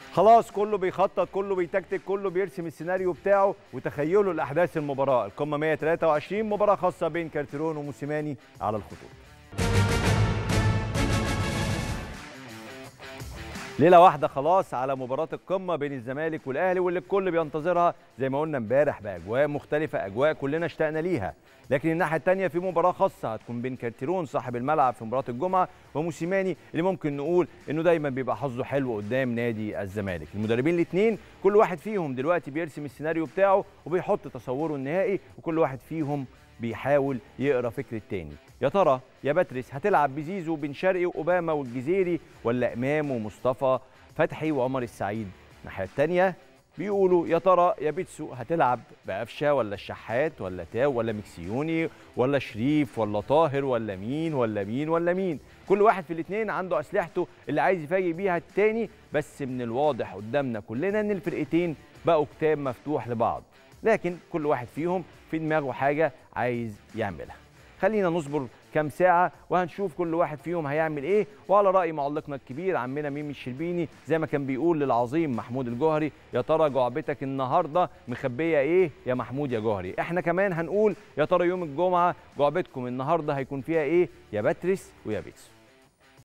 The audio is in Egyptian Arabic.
خلاص كله بيخطط كله بيتكتك كله بيرسم السيناريو بتاعه وتخيلوا الاحداث المباراه القمه 123 مباراه خاصه بين كارتيرون وموسيماني على الخطوط ليله واحده خلاص على مباراه القمه بين الزمالك والاهلي واللي الكل بينتظرها زي ما قلنا امبارح باجواء مختلفه اجواء كلنا اشتقنا ليها لكن الناحيه الثانيه في مباراه خاصه هتكون بين كارتيرون صاحب الملعب في مباراه الجمعه وموسيماني اللي ممكن نقول انه دايما بيبقى حظه حلو قدام نادي الزمالك المدربين الاثنين كل واحد فيهم دلوقتي بيرسم السيناريو بتاعه وبيحط تصوره النهائي وكل واحد فيهم بيحاول يقرا فكر التاني يا ترى يا باتريس هتلعب بزيزو بن شرقي واوباما والجزيري ولا امام ومصطفى فتحي وعمر السعيد الناحيه الثانيه بيقولوا يا ترى يا بيتسو هتلعب بقفشه ولا الشحات ولا تاو ولا مكسيوني ولا شريف ولا طاهر ولا مين ولا مين ولا مين كل واحد في الاثنين عنده اسلحته اللي عايز يفاجئ بيها التاني بس من الواضح قدامنا كلنا ان الفرقتين بقوا كتاب مفتوح لبعض لكن كل واحد فيهم في دماغه حاجه عايز يعملها خلينا نصبر كام ساعة وهنشوف كل واحد فيهم هيعمل ايه وعلى رأي معلقنا الكبير عمنا ميمي الشربيني زي ما كان بيقول للعظيم محمود الجوهري يا ترى جعبتك النهاردة مخبية ايه يا محمود يا جوهري احنا كمان هنقول يا ترى يوم الجمعة جعبتكم النهاردة هيكون فيها ايه يا باتريس ويا بيتسو